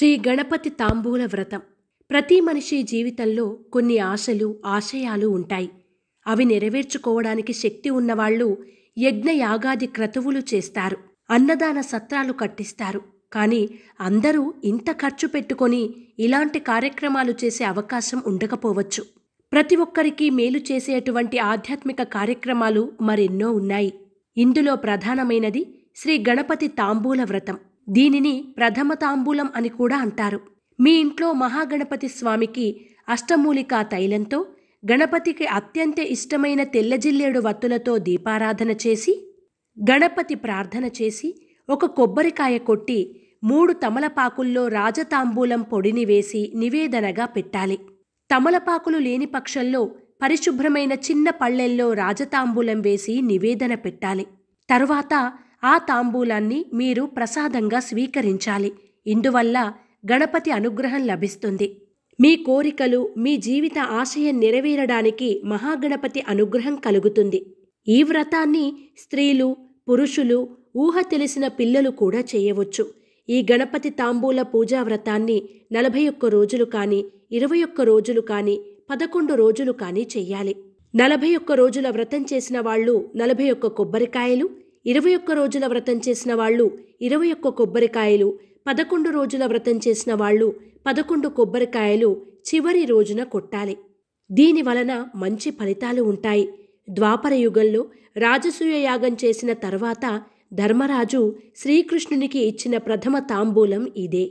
శ్రీ గణపతి తాంబూల వ్రతం ప్రతి మనిషి జీవితంలో కొన్ని ఆశలు ఆశయాలు ఉంటాయి అవి నెరవేర్చుకోవడానికి శక్తి ఉన్నవాళ్ళు యజ్ఞ యాగాది క్రతువులు చేస్తారు అన్నదాన సత్రాలు కట్టిస్తారు కానీ అందరూ ఇంత ఖర్చు పెట్టుకొని ఇలాంటి కార్యక్రమాలు చేసే అవకాశం ఉండకపోవచ్చు ప్రతి ఒక్కరికి మేలు చేసేటువంటి ఆధ్యాత్మిక కార్యక్రమాలు మరెన్నో ఉన్నాయి ఇందులో ప్రధానమైనది శ్రీ గణపతి తాంబూల వ్రతం దీనిని ప్రథమ తాంబూలం అని కూడా అంటారు మీ ఇంట్లో మహాగణపతి స్వామికి అష్టమూలికా తైలంతో గణపతికి అత్యంత ఇష్టమైన తెల్లజిల్లేడు వత్తులతో దీపారాధన చేసి గణపతి ప్రార్థన చేసి ఒక కొబ్బరికాయ కొట్టి మూడు తమలపాకుల్లో రాజతాంబూలం పొడిని వేసి నివేదనగా పెట్టాలి తమలపాకులు లేని పక్షంలో పరిశుభ్రమైన చిన్న పళ్ళెల్లో రాజతాంబూలం వేసి నివేదన పెట్టాలి తరువాత ఆ తాంబూలాన్ని మీరు ప్రసాదంగా స్వీకరించాలి ఇందువల్ల గణపతి అనుగ్రహం లభిస్తుంది మీ కోరికలు మీ జీవిత ఆశయం నెరవేరడానికి మహాగణపతి అనుగ్రహం కలుగుతుంది ఈ వ్రతాన్ని స్త్రీలు పురుషులు ఊహ తెలిసిన పిల్లలు కూడా చేయవచ్చు ఈ గణపతి తాంబూల పూజా వ్రతాన్ని నలభై ఒక్క రోజులు కానీ ఇరవై ఒక్క రోజులు కానీ పదకొండు రోజులు కానీ చెయ్యాలి నలభై ఒక్క రోజుల వ్రతం చేసిన వాళ్ళు నలభై ఒక్క కొబ్బరికాయలు ఇరవై ఒక్క రోజుల వ్రతం చేసిన వాళ్ళు ఇరవై ఒక్క కొబ్బరికాయలు పదకొండు రోజుల వ్రతం చేసిన వాళ్ళు పదకొండు కొబ్బరికాయలు చివరి రోజున కొట్టాలి దీని వలన మంచి ఫలితాలు ఉంటాయి ద్వాపర యుగంలో రాజసూయ యాగం చేసిన తర్వాత ధర్మరాజు శ్రీకృష్ణునికి ఇచ్చిన ప్రథమ తాంబూలం ఇదే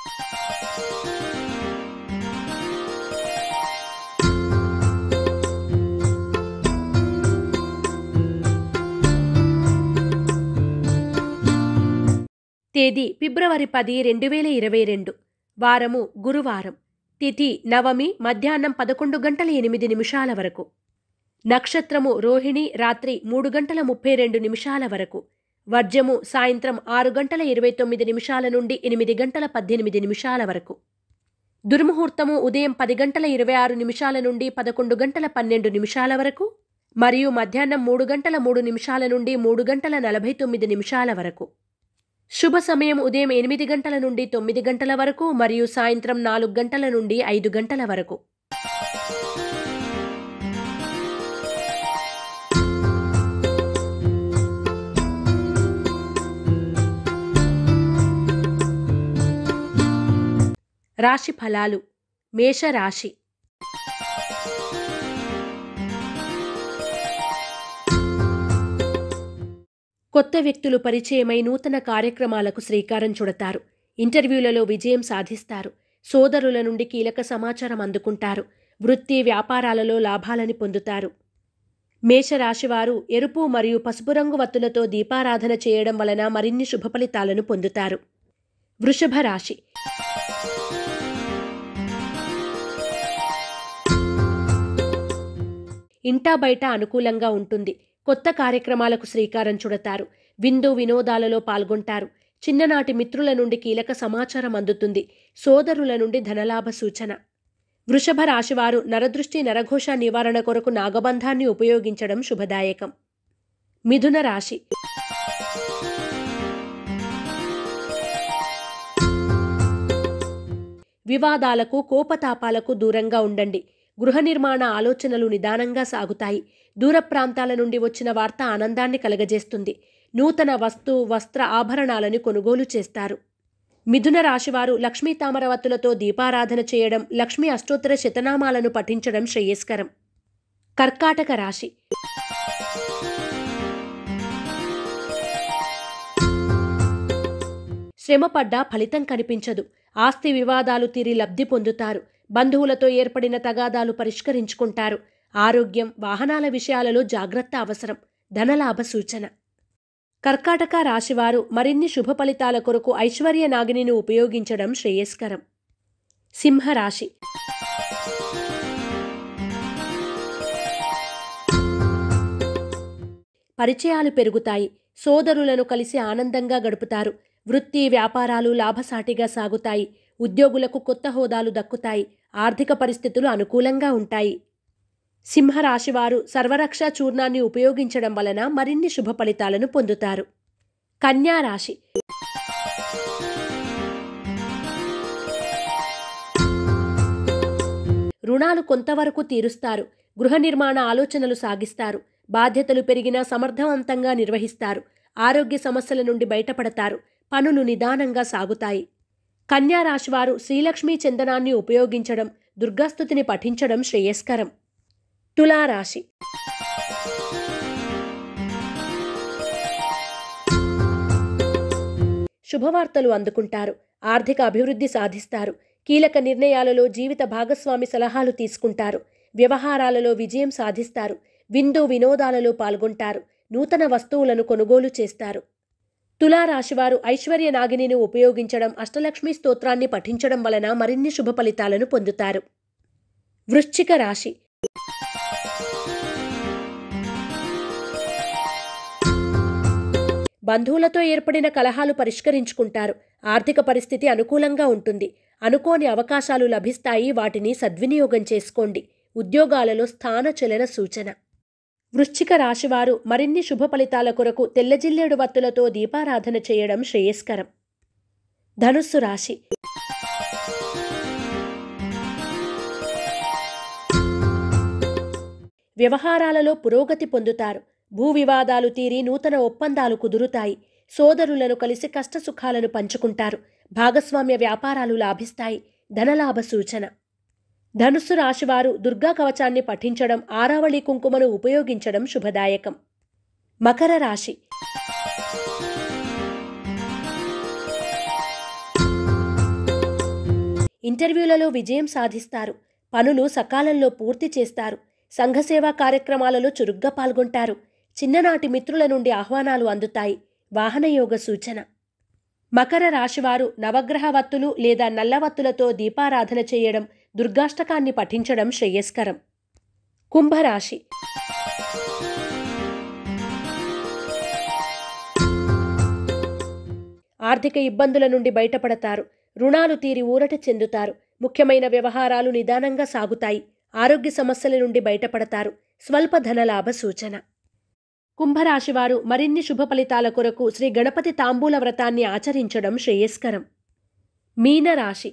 తేదీ ఫిబ్రవరి పది రెండు వేల ఇరవై రెండు వారము గురువారం తిథి నవమి మధ్యాహ్నం పదకొండు గంటల ఎనిమిది నిమిషాల వరకు నక్షత్రము రోహిణి రాత్రి మూడు గంటల ముప్పై రెండు నిమిషాల వరకు వర్జము సాయంత్రం ఆరు గంటల ఇరవై తొమ్మిది నిమిషాల నుండి ఎనిమిది గంటల పద్దెనిమిది నిమిషాల వరకు దుర్ముహూర్తము ఉదయం పది గంటల ఇరవై ఆరు నిమిషాల నుండి పదకొండు గంటల పన్నెండు నిమిషాల వరకు మరియు మధ్యాహ్నం మూడు గంటల మూడు నిమిషాల నుండి మూడు గంటల నలభై తొమ్మిది నిమిషాల వరకు శుభ సమయం ఉదయం ఎనిమిది గంటల నుండి తొమ్మిది గంటల వరకు మరియు సాయంత్రం నాలుగు గంటల నుండి ఐదు గంటల వరకు రాశి ఫలాలు మేషరాశి కొత్త వ్యక్తులు పరిచయమై నూతన కార్యక్రమాలకు శ్రీకారం చుడతారు ఇంటర్వ్యూలలో విజయం సాధిస్తారు సోదరుల నుండి కీలక సమాచారం అందుకుంటారు వృత్తి వ్యాపారాలలో లాభాలని పొందుతారు మేషరాశివారు ఎరుపు మరియు పసుపు రంగు వత్తులతో దీపారాధన చేయడం వలన మరిన్ని శుభ ఫలితాలను పొందుతారు వృషభ రాశి ఇంటా బయట అనుకూలంగా ఉంటుంది కొత్త కార్యక్రమాలకు శ్రీకారం చుడతారు విందు వినోదాలలో పాల్గొంటారు చిన్ననాటి మిత్రుల నుండి కీలక సమాచారం అందుతుంది సోదరుల నుండి ధనలాభ సూచన వృషభ రాశివారు నరదృష్టి నరఘోష నివారణ కొరకు నాగబంధాన్ని ఉపయోగించడం శుభదాయకం మిథున రాశి వివాదాలకు కోపతాపాలకు దూరంగా ఉండండి గృహ నిర్మాణ ఆలోచనలు నిదానంగా సాగుతాయి దూర ప్రాంతాల నుండి వచ్చిన వార్త ఆనందాన్ని కలగజేస్తుంది నూతన వస్తు వస్త్ర ఆభరణాలను కొనుగోలు చేస్తారు మిథున రాశివారు లక్ష్మీ తామరవత్తులతో దీపారాధన చేయడం లక్ష్మీ అష్టోత్తర శతనామాలను పఠించడం శ్రేయస్కరం కర్కాటక రాశి శ్రమపడ్డ ఫలితం కనిపించదు ఆస్తి వివాదాలు తీరి లబ్ధి పొందుతారు బంధువులతో ఏర్పడిన తగాదాలు పరిష్కరించుకుంటారు ఆరోగ్యం వాహనాల విషయాలలో జాగ్రత్త అవసరం ధనలాభ సూచన కర్కాటక రాశివారు మరిన్ని శుభ ఫలితాల కొరకు ఐశ్వర్య నాగిని ఉపయోగించడం శ్రేయస్కరం సింహరాశి పరిచయాలు పెరుగుతాయి సోదరులను కలిసి ఆనందంగా గడుపుతారు వృత్తి వ్యాపారాలు లాభసాటిగా సాగుతాయి ఉద్యోగులకు కొత్త హోదాలు దక్కుతాయి ఆర్థిక పరిస్థితులు అనుకూలంగా ఉంటాయి సింహరాశివారు సర్వరక్ష చూర్ణాన్ని ఉపయోగించడం వలన మరిన్ని శుభ ఫలితాలను పొందుతారు కన్యా రాశి రుణాలు కొంతవరకు తీరుస్తారు గృహ నిర్మాణ ఆలోచనలు సాగిస్తారు బాధ్యతలు పెరిగినా సమర్థవంతంగా నిర్వహిస్తారు ఆరోగ్య సమస్యల నుండి బయటపడతారు పనులు నిదానంగా సాగుతాయి కన్యా రాశివారు శ్రీలక్ష్మీ చందనాన్ని ఉపయోగించడం దుర్గాస్తుతిని పఠించడం శ్రేయస్కరం తులారాశి శుభవార్తలు అందుకుంటారు ఆర్థిక అభివృద్ధి సాధిస్తారు కీలక నిర్ణయాలలో జీవిత భాగస్వామి సలహాలు తీసుకుంటారు వ్యవహారాలలో విజయం సాధిస్తారు విందు వినోదాలలో పాల్గొంటారు నూతన వస్తువులను కొనుగోలు చేస్తారు తులారాశివారు ఐశ్వర్య నాగిని ఉపయోగించడం అష్టలక్ష్మి స్తోత్రాన్ని పఠించడం వలన మరిన్ని శుభ ఫలితాలను పొందుతారు వృశ్చిక రాశి బంధువులతో ఏర్పడిన కలహాలు పరిష్కరించుకుంటారు ఆర్థిక పరిస్థితి అనుకూలంగా ఉంటుంది అనుకోని అవకాశాలు లభిస్తాయి వాటిని సద్వినియోగం చేసుకోండి ఉద్యోగాలలో స్థాన చలన సూచన వృశ్చిక రాశివారు మరిన్ని శుభ ఫలితాల కొరకు తెల్లజిల్లేడు వత్తులతో దీపారాధన చేయడం శ్రేయస్కరం ధనుస్సు రాశి వ్యవహారాలలో పురోగతి పొందుతారు భూ వివాదాలు తీరి నూతన ఒప్పందాలు కుదురుతాయి సోదరులను కలిసి కష్టసుఖాలను పంచుకుంటారు భాగస్వామ్య వ్యాపారాలు లాభిస్తాయి ధనలాభ సూచన ధనుస్సు రాశివారు దుర్గా కవచాన్ని పఠించడం ఆరావళి కుంకుమను ఉపయోగించడం శుభదాయకం మకర రాశి ఇంటర్వ్యూలలో విజయం సాధిస్తారు పనులు సకాలంలో పూర్తి చేస్తారు సంఘసేవా కార్యక్రమాలలో చురుగ్గా పాల్గొంటారు చిన్ననాటి మిత్రుల నుండి ఆహ్వానాలు అందుతాయి వాహనయోగ సూచన మకర రాశివారు నవగ్రహ వత్తులు లేదా నల్లవత్తులతో దీపారాధన చేయడం దుర్గాష్టకాన్ని పఠించడం శ్రేయస్కరం కుంభరాశి ఆర్థిక ఇబ్బందుల నుండి బయటపడతారు రుణాలు తీరి ఊరట చెందుతారు ముఖ్యమైన వ్యవహారాలు నిదానంగా సాగుతాయి ఆరోగ్య సమస్యల నుండి బయటపడతారు స్వల్ప ధనలాభ సూచన కుంభరాశివారు మరిన్ని శుభ ఫలితాల కొరకు శ్రీ గణపతి తాంబూల వ్రతాన్ని ఆచరించడం శ్రేయస్కరం మీనరాశి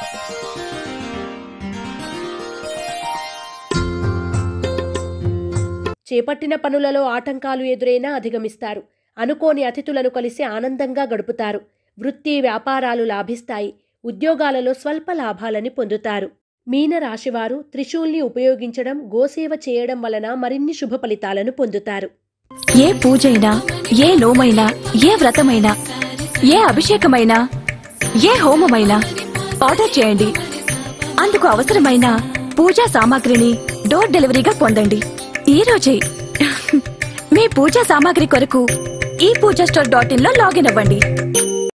చేపట్టిన పనులలో ఆటంకాలు ఎదురైనా అధిగమిస్తారు అనుకోని అతిథులను కలిసి ఆనందంగా గడుపుతారు వృత్తి వ్యాపారాలు లాభిస్తాయి ఉద్యోగాలలో స్వల్ప లాభాలని పొందుతారు మీన రాశివారు త్రిశూల్ని ఉపయోగించడం గోసేవ చేయడం వలన మరిన్ని శుభ ఫలితాలను పొందుతారు ఏ పూజైనా ఏ నోమైనా ఏ వ్రతమైనా ఏ అభిషేకమైనా ఏ హోమమైనా ఆర్డర్ చేయండి అందుకు అవసరమైన పూజా సామాగ్రిని డోర్ డెలివరీగా పొందండి ఈ రోజే మీ పూజా సామాగ్రి కొరకు ఈ పూజా స్టోర్ డాట్ ఇన్ లో లాగిన్ అవ్వండి